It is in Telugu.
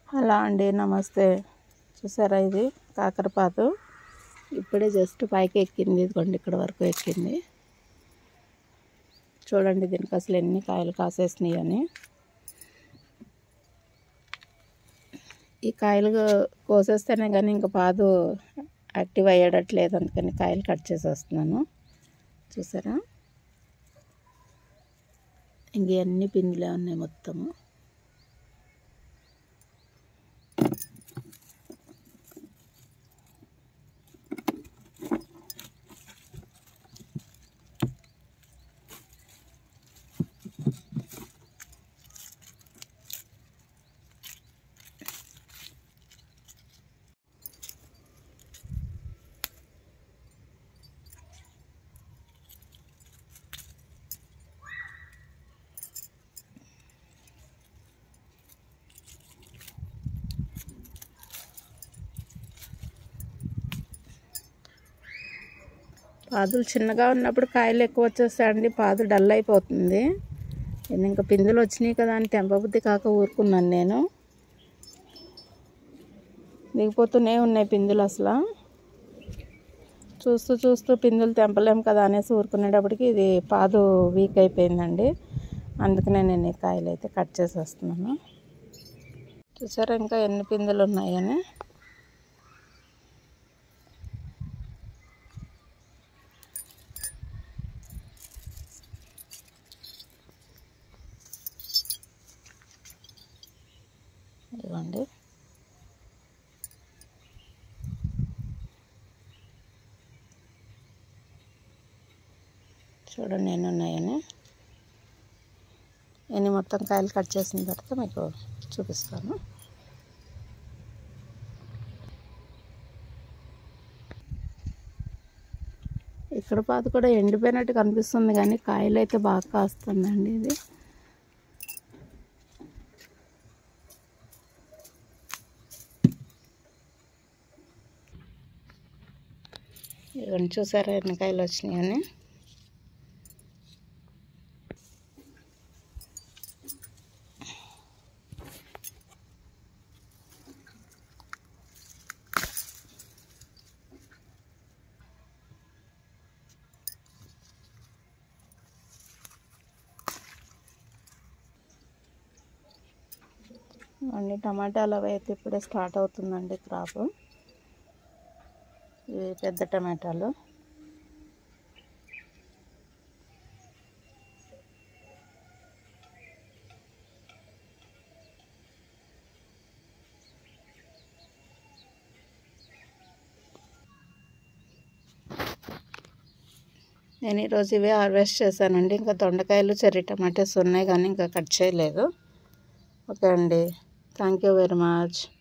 హలో అండి నమస్తే చూసారా ఇది కాకరపాతు ఇప్పుడే జస్ట్ పైకి ఎక్కింది ఇదిగోండి ఇక్కడ వరకు ఎక్కింది చూడండి దీనికి అసలు ఎన్ని కాయలు కాసేసినాయి అని ఈ కాయలు కోసేస్తేనే కానీ ఇంకా పాదు యాక్టివ్ అయ్యేటట్లేదు అందుకని కాయలు కట్ చేసేస్తున్నాను చూసారా ఇంక అన్ని పిందులే ఉన్నాయి మొత్తము పాదులు చిన్నగా ఉన్నప్పుడు కాయలు ఎక్కువ వచ్చేస్తాయండి పాదు డల్ అయిపోతుంది నేను ఇంకా పిందులు వచ్చినాయి కదా అని తెంపబుద్ధి కాక ఊరుకున్నాను నేను దిగిపోతూనే ఉన్నాయి పిందులు అసలు చూస్తూ చూస్తూ పిందులు తెంపలేం కదా అనేసి ఊరుకునేటప్పటికి ఇది పాదు వీక్ అయిపోయిందండి అందుకనే నేను ఈ కాయలు అయితే కట్ చేసేస్తున్నాను చూసారా ఇంకా ఎన్ని పిందులు ఉన్నాయని ఇదిగోండి చూడండి ఎన్ని ఉన్నాయని ఎన్ని మొత్తం కాయలు కట్ చేసిన తర్వాత మీకు చూపిస్తాను ఇక్కడ పాత కూడా ఎండిపోయినట్టు కనిపిస్తుంది కానీ కాయలు అయితే బాగా కాస్తుందండి ఇది ఇవన్నీ చూసారా ఎన్ని కాయలు వచ్చినాయని అన్ని టమాటాలు అవి అయితే ఇప్పుడే స్టార్ట్ అవుతుందండి క్రాప్ ఇవి పెద్ద టమాటాలు నేను ఈరోజు ఇవే హార్వెస్ట్ చేశానండి ఇంకా దొండకాయలు చెర్రీ టమాటాస్ ఉన్నాయి కానీ ఇంకా కట్ చేయలేదు ఓకే అండి థ్యాంక్ యూ వెరీ మచ్